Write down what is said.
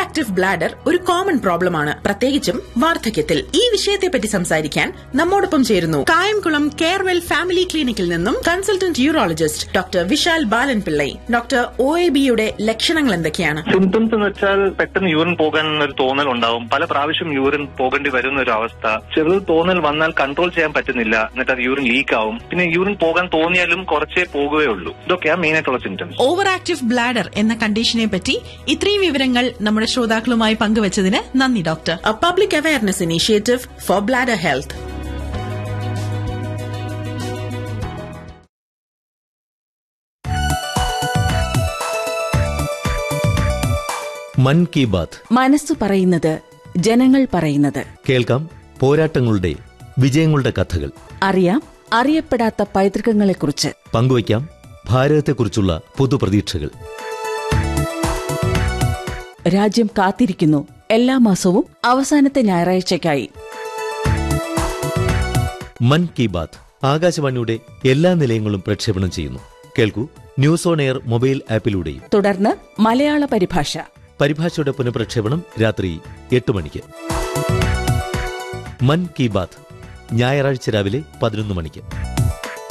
Active bladder ഒരു common problem ആണ് പ്രത്യേകിച്ചും വാർദ്ധക്യത്തിൽ ഈ വിഷയത്തെപ്പറ്റി സംസാരിക്കാൻ നമ്മോടൊപ്പം ചേരുന്നു കായംകുളം കെയർവെൽ ഫാമിലി ക്ലിനിക്കിൽ നിന്നും consultant urologist doctor Vishal Balan Pillai doctor O A ബിയുടെ ലക്ഷണങ്ങൾ എന്തൊക്കെയാണ് സിംറ്റംസ് എന്ന് വെച്ചാൽ പെട്ടെന്ന് യൂറിൻ പോകാൻ ഒരു തോന്നൽ ഉണ്ടാവും പല പ്രാവശ്യം യൂറിൻ പോകേണ്ടി വരുന്ന ഒരു അവസ്ഥ ചെറു തോന്നൽ വന്നാൽ കൺട്രോൾ ചെയ്യാൻ പറ്റുന്നില്ല എന്നിട്ട് അത് യൂറിൻ ലീക്ക് ആവും പിന്നെ യൂറിൻ പോകാൻ തോന്നിയാലും കുറച്ചേ പോകുകയുള്ളൂ ഇതൊക്കെയാണ് മെയിൻ ആയിട്ടുള്ള സിംറ്റംസ് ഓവർ ആക്റ്റീവ് ബ്ലാഡർ എന്ന കണ്ടീഷനെ പറ്റി ഇത്രയും വിവരങ്ങൾ നമ്മുടെ ശ്രോതാക്കളുമായി പങ്കുവച്ചതിന് നന്ദി doctor A public awareness initiative for bladder health. മൻ കി ബാത്ത് മനസ്സു പറയുന്നത് ജനങ്ങൾ പറയുന്നത് കേൾക്കാം പോരാട്ടങ്ങളുടെ വിജയങ്ങളുടെ കഥകൾ അറിയാം അറിയപ്പെടാത്ത പൈതൃകങ്ങളെക്കുറിച്ച് പങ്കുവയ്ക്കാം ഭാരതത്തെക്കുറിച്ചുള്ള പുതുപ്രതീക്ഷകൾ രാജ്യം കാത്തിരിക്കുന്നു എല്ലാ മാസവും അവസാനത്തെ ഞായറാഴ്ചയ്ക്കായി മൻ കി ബാത്ത് ആകാശവാണിയുടെ എല്ലാ നിലയങ്ങളും പ്രക്ഷേപണം ചെയ്യുന്നു കേൾക്കൂ ന്യൂസ് ഓൺ എയർ മൊബൈൽ ആപ്പിലൂടെയും തുടർന്ന് മലയാള പരിഭാഷ പരിഭാഷയുടെ പുനഃപ്രക്ഷേപണം രാത്രി എട്ട് മണിക്ക് മൻ കി ബാത്ത് ഞായറാഴ്ച രാവിലെ പതിനൊന്ന് മണിക്ക്